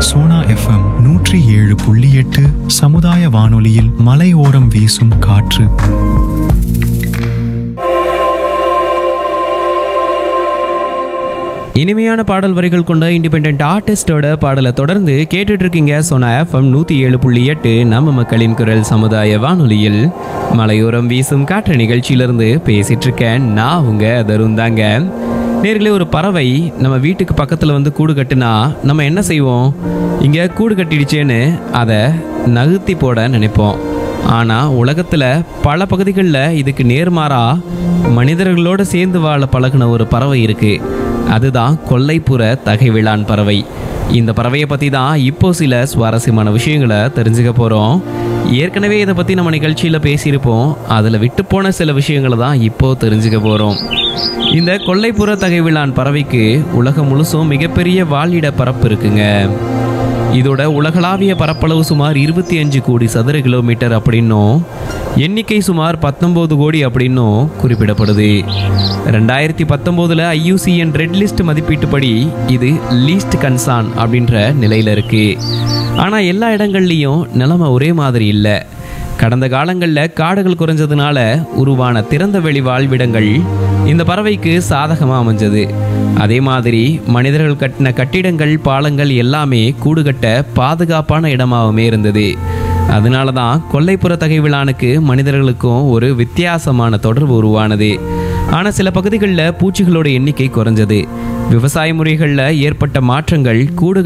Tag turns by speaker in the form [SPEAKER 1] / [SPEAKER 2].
[SPEAKER 1] Sona FM நூற்றி ஏழு புள்ளி எட்டு சமுதாய வானொலியில் மலையோரம் வீசும் காற்று
[SPEAKER 2] இனிமையான பாடல் வரிகள் கொண்ட இண்டிபெண்ட் ஆர்டிஸ்டோட பாடலை தொடர்ந்து கேட்டுட்டு இருக்கீங்க சோனா எஃப்எம் நூற்றி ஏழு புள்ளி எட்டு நம்ம மக்களின் குரல் சமுதாய வானொலியில் மலையோரம் வீசும் காற்று நிகழ்ச்சியிலிருந்து பேசிட்டு இருக்கேன் நான் உங்க தருண் தாங்க நேர்களே ஒரு பறவை நம்ம வீட்டுக்கு பக்கத்தில் வந்து கூடு கட்டுனா நம்ம என்ன செய்வோம் இங்கே கூடு கட்டிடுச்சேன்னு அதை நகர்த்தி போட நினைப்போம் ஆனால் உலகத்தில் பல பகுதிகளில் இதுக்கு நேர்மாறா மனிதர்களோடு சேர்ந்து வாழ பழகுன ஒரு பறவை இருக்கு அதுதான் கொல்லைப்புற தகைவிழான் பறவை இந்த பறவையை பற்றி தான் இப்போ சில சுவாரஸ்யமான விஷயங்களை தெரிஞ்சுக்க போகிறோம் ஏற்கனவே இதை பற்றி நம்ம நிகழ்ச்சியில் பேசியிருப்போம் அதில் விட்டு போன சில விஷயங்களை தான் இப்போ தெரிஞ்சுக்க போகிறோம் இந்த கொல்லைப்புற தகைவிழான் பறவைக்கு உலகம் முழுசும் மிகப்பெரிய வாழிட பரப்பு இருக்குங்க இதோட உலகளாவிய பரப்பளவு சுமார் இருபத்தி அஞ்சு கோடி சதுர கிலோமீட்டர் அப்படின்னும் எண்ணிக்கை சுமார் பத்தொன்பது கோடி அப்படின்னும் குறிப்பிடப்படுது ரெண்டாயிரத்தி பத்தொம்போதில் ஐயூசிஎன் ரெட் லிஸ்ட் மதிப்பீட்டுப்படி இது லீஸ்ட் கன்சான் அப்படின்ற நிலையில் இருக்கு ஆனால் எல்லா இடங்கள்லையும் நிலைமை ஒரே மாதிரி இல்லை கடந்த காலங்களில் காடுகள் குறைஞ்சதுனால உருவான திறந்த வெளி வாழ்விடங்கள் இந்த பறவைக்கு சாதகமாக அமைஞ்சது அதே மாதிரி மனிதர்கள் கட்டின கட்டிடங்கள் பாலங்கள் எல்லாமே கூடு கட்ட பாதுகாப்பான இடமாகவுமே இருந்தது அதனால தான் கொல்லைப்புற தகைவிழானுக்கு மனிதர்களுக்கும் ஒரு வித்தியாசமான தொடர்பு உருவானது ஆனால் சில பகுதிகளில் பூச்சிகளோட எண்ணிக்கை குறைஞ்சது விவசாய முறைகளில் ஏற்பட்ட மாற்றங்கள் கூடுகள்